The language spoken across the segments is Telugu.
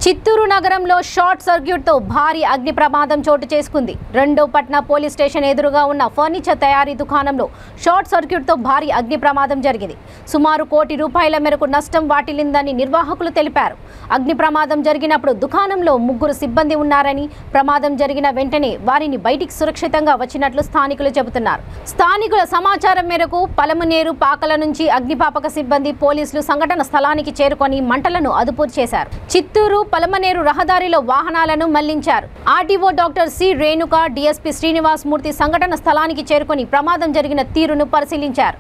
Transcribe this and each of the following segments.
చిత్తూరు నగరంలో షార్ట్ సర్క్యూట్ తో భారీ అగ్ని ప్రమాదం చోటు చేసుకుంది రెండో పట్న పోలీస్ స్టేషన్ ఎదురుగా ఉన్న ఫర్నిచర్ తయారీ దుకాణంలో షార్ట్ సర్క్యూట్ తో భారీ అగ్ని ప్రమాదం జరిగింది సుమారు కోటి రూపాయల మేరకు నష్టం వాటిల్లిందని నిర్వాహకులు తెలిపారు అగ్ని ప్రమాదం జరిగినప్పుడు దుకాణంలో ముగ్గురు సిబ్బంది ఉన్నారని ప్రమాదం జరిగిన వెంటనే వారిని బయటికి సురక్షితంగా వచ్చినట్లు స్థానికులు చెబుతున్నారు స్థానికుల సమాచారం మేరకు పలమనేరు పాకల నుంచి అగ్నిపాపక సిబ్బంది పోలీసులు సంఘటన స్థలానికి చేరుకొని మంటలను అదుపు చేశారు చిత్తూరు పలమనేరు రహదారిలో వాహనాలను మళ్లించారు RTO doctor C Renuka DSP Srinivas Murthy సంఘటన స్థలానికి చేరుకొని ప్రమాదం జరిగిన తీరును పరిశీలించారు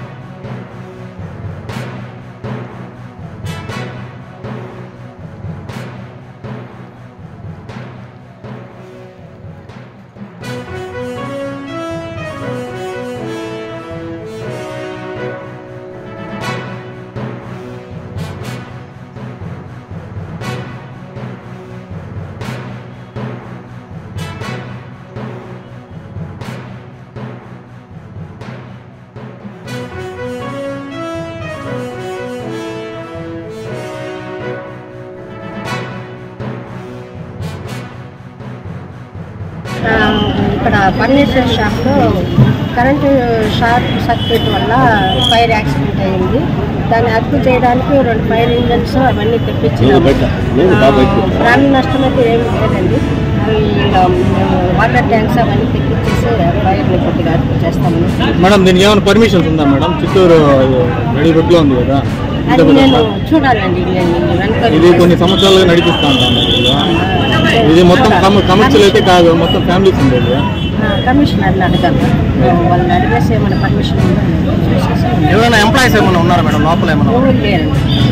ఆ, ఇక్కడ ఫర్నిచర్ షాప్లో కరెంటు షార్ట్ సర్క్యూట్ వల్ల ఫైర్ యాక్సిడెంట్ అయింది దాన్ని అదుపు చేయడానికి రెండు ఫైర్ ఇంజన్స్ అవన్నీ తెప్పించాము ప్రాణ నష్టం అయితే ఏమి లేదండి ఈ, ఆ, వాటర్ ట్యాంక్స్ అవన్నీ తెప్పించేసి ఫైర్ని కొద్దిగా అదుపు చేస్తాము మేడం దీనికి ఏమైనా పర్మిషన్స్ ఉందా మేడం చిత్తూరు రెడీ రోడ్లో ఉంది కదా అది నేను చూడాలండి నేను వెనక ఇది కొన్ని సంవత్సరాలుగా నడిపిస్తా ఉంటాను ఇది మొత్తం కమ- కమర్షియల్ అయితే కాదు మొత్తం ఫ్యామిలీస్ ఉండేది కమిషనర్ని అడగాలి వాళ్ళని అడిగేసి ఏమైనా పర్మిషన్ ఉందో నేను చూసేసి ఎవరైనా ఎంప్లాయీస్ ఏమైనా ఉన్నారా మేడం లోపల ఏమైనా ఎవరు లేరండి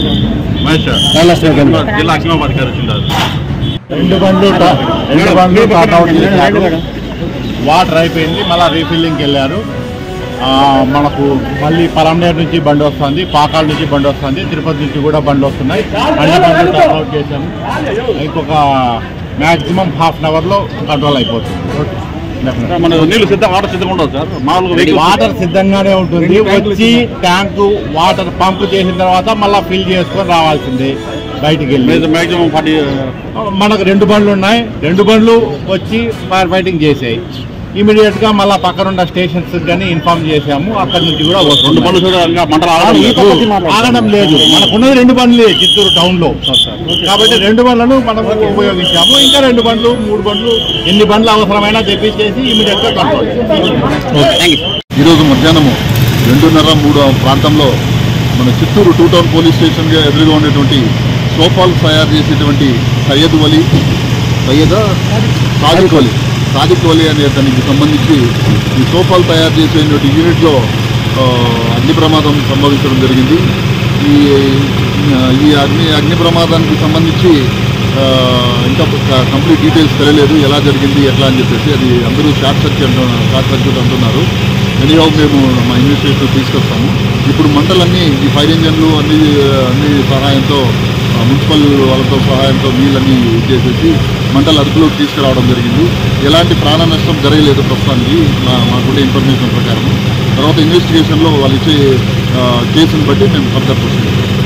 జిల్లా అగ్నిమాపధికారి వచ్చిండారు రెండు బండ్లు టా- రెండు బండ్లు టాట్ అవుట్ చేశారు వాటర్ అయిపోయింది మళ్ళీ రీఫిల్లింగ్కి వెళ్ళారు ఆ, మనకు మళ్ళీ పలంనేరు నుంచి బండి వస్తుంది పాకాల నుంచి బండి వస్తుంది తిరుపతి నుంచి కూడా బండ్లు వస్తున్నాయి అన్ని బండ్లు టాట్ అవుట్ చేశాము ఇంకొక మ్యాక్సిమం హాఫ్ అన్ అవర్లో కంట్రోల్ అయిపోతుంది మన నీళ్ళు సిద్ధం వాటర్ సిద్ధంగా ఉండదు సార్ మామూలుగా వెహికల్స్ వాటర్ సిద్ధంగానే ఉంటుంది వచ్చి ట్యాంకు వాటర్ పంప్ చేసిన తర్వాత మళ్ళీ ఫిల్ చేసుకొని రావాల్సిందే బయటికి వెళ్ళి మ్యాక్సిమం ఫార్టీ మనకు రెండు బండ్లు ఉన్నాయి రెండు బండ్లు వచ్చి ఫైర్ ఫైటింగ్ చేసాయి ఇమీడియట్ గా మళ్ళా పక్కనున్న స్టేషన్స్ కానీ ఇన్ఫార్మ్ చేశాము అక్కడ నుంచి కూడా రెండు వస్తుంది బండ్లు చూడ ఇంకా మంటలు ఆగడం లేదు. ఆగడం లేదు మనకున్నది రెండు బండ్లే చిత్తూరు టౌన్ లో కాబట్టి రెండు బండ్లను మనం ఉపయోగించాము ఇంకా రెండు బండ్లు మూడు బండ్లు ఎన్ని బండ్లు అవసరమైనా తెప్పించేసి ఇమీడియట్ గా కంట్రోల్ ఈరోజు మధ్యాహ్నము రెండున్నర మూడు ప్రాంతంలో మన చిత్తూరు టూ టౌన్ పోలీస్ స్టేషన్గా ఎదురుగా ఉండేటువంటి సోఫాలు తయారు చేసేటువంటి సయ్యద్ వలి సయ్యద సాదిక్ వలి సాదిక్ వలి అనే దానికి సంబంధించి ఈ సోఫాలు తయారు చేసేటువంటి యూనిట్లో ఆ, అగ్ని ప్రమాదం సంభవించడం జరిగింది ఈ ఈ అగ్ని అగ్ని ప్రమాదానికి సంబంధించి ఆ, ఇంకా క- కంప్లీట్ డీటెయిల్స్ తెలియలేదు ఎలా జరిగింది ఎట్లా అని చెప్పేసి అది అందరూ షార్ట్ సర్క్యూట్ అంటు షార్ట్ సర్క్యూట్ అంటున్నారు ఎనీహౌ మేము మా ఇన్వెస్టిగేషన్ తీసుకొస్తాము ఇప్పుడు మంటలన్నీ ఈ ఫైర్ ఇంజన్లు అన్ని అన్ని సహాయంతో ఆ, మున్సిపల్ వాళ్ళతో సహాయంతో నీళ్ళన్నీ చేసేసి మంటలు అదుపులోకి తీసుకురావడం జరిగింది ఎలాంటి ప్రాణ నష్టం జరగలేదు ప్రస్తుతానికి మా మాకుండే ఇన్ఫర్మేషన్ ప్రకారం తర్వాత ఇన్వెస్టిగేషన్లో వాళ్ళు ఇచ్చే ఆ, కేసుని బట్టి మేము ఫర్దర్ ప్రొసీడ్